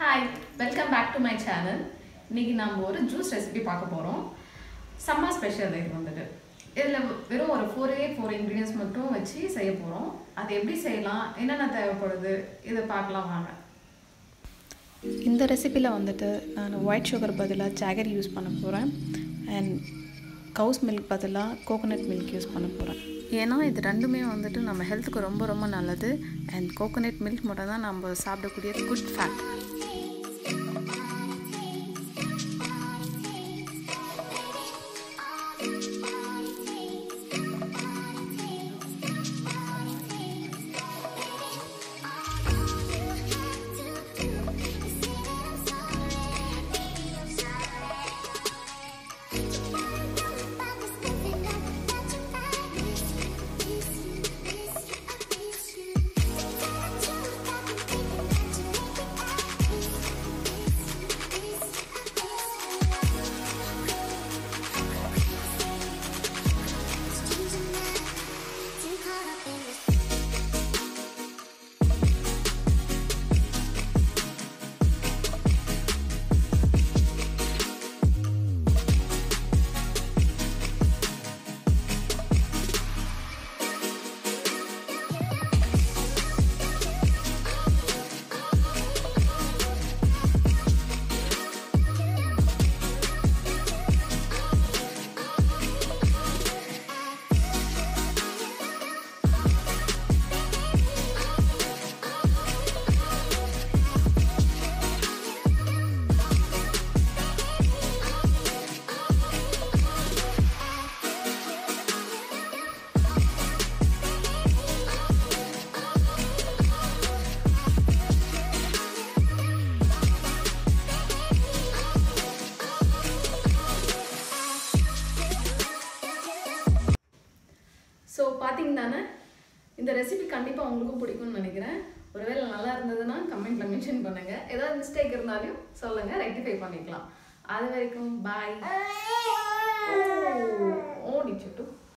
hi welcome back to my channel இன்னைக்கு நம்ம ஒரு ஜூஸ் ரெசிபி பார்க்க போகிறோம் சம்மர் ஸ்பெஷல் இது வந்துட்டு இதில் வெறும் ஒரு ஃபோரே ஃபோர் இன்க்ரீடியன்ஸ் மட்டும் வச்சு செய்ய போகிறோம் அது எப்படி செய்யலாம் என்னென்ன தேவைப்படுது இதை பார்க்கலாம் வாங்க இந்த ரெசிப்பியில் வந்துட்டு நான் ஒயிட் சுகர் பதிலாக ஜாகரி யூஸ் பண்ண போகிறேன் அண்ட் கவுஸ் மில்க் பதிலாக கோகோனட் மில்க் யூஸ் பண்ண போகிறேன் ஏன்னா இது ரெண்டுமே வந்துட்டு நம்ம ஹெல்த்துக்கு ரொம்ப ரொம்ப நல்லது அண்ட் கோகோனட் மில்க் மட்டும் தான் நம்ம சாப்பிடக்கூடிய குட் ஃபேட் ஸோ பார்த்தீங்க தானே இந்த ரெசிபி கண்டிப்பாக உங்களுக்கும் பிடிக்கும்னு நினைக்கிறேன் ஒருவேளை நல்லா இருந்ததுன்னா கமெண்ட்டில் மென்ஷன் பண்ணுங்கள் ஏதாவது மிஸ்டேக் இருந்தாலும் சொல்லுங்கள் ரெக்டிஃபை பண்ணிக்கலாம் அது வரைக்கும் பாய் ஓடிச்சுட்டு